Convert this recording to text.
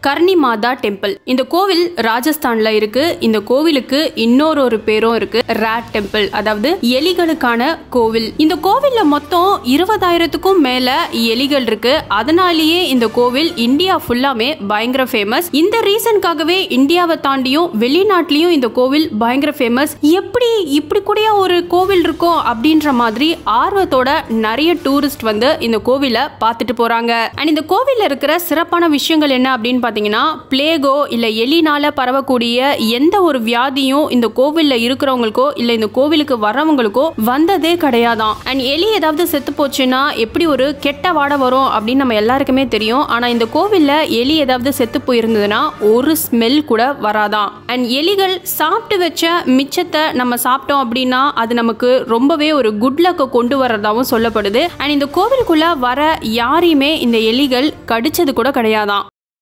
கர்ணி மாதா டெம்பிள் இந்த கோவில் ராஜஸ்தான்ல இருக்கு இந்த கோவிலுக்கு இன்னொரு ஒரு பேரும் இருக்கு ரேட் டெம்பிள் அதாவது எலிகளுக்கான கோவில் இந்த கோவில்ல மொத்தம் இருபதாயிரத்துக்கும் மேல எலிகள் இருக்கு அதனாலேயே இந்த கோவில் இந்தியா ஃபுல்லாமே பயங்கர ஃபேமஸ் இந்த ரீசனுக்காகவே இந்தியாவை தாண்டியும் வெளிநாட்டிலையும் இந்த கோவில் பயங்கர ஃபேமஸ் எப்படி இப்படி கூட ஒரு கோவில் இருக்கும் அப்படின்ற மாதிரி ஆர்வத்தோட நிறைய டூரிஸ்ட் வந்து இந்த கோவிலை பார்த்துட்டு போறாங்க அண்ட் இந்த கோவில்ல இருக்கிற சிறப்பான விஷயங்கள் என்ன அப்படின்னு பாத்தீங்கன்னா பிளேகோ இல்ல எலினால பரவக்கூடிய எந்த ஒரு வியாதியும் இந்த கோவில்ல இருக்கிறவங்களுக்கோ இல்ல இந்த கோவிலுக்கு வரவங்களுக்கோ வந்ததே கிடையாதாம் அண்ட் எலி ஏதாவது செத்து போச்சுன்னா எப்படி ஒரு கெட்ட வாடை வரும் அப்படின்னு நம்ம எல்லாருக்குமே தெரியும் ஆனா இந்த கோவில்ல எலி ஏதாவது செத்து போயிருந்ததுன்னா ஒரு ஸ்மெல் கூட வராதாம் அண்ட் எலிகள் சாப்பிட்டு வச்ச மிச்சத்தை நம்ம சாப்பிட்டோம் அப்படின்னா அது நமக்கு ரொம்பவே ஒரு குட் லக்கை கொண்டு வர்றதாவும் சொல்லப்படுது அண்ட் இந்த கோவிலுக்குள்ள வர யாரையுமே இந்த எலிகள் கடிச்சது கூட கிடையாதாம்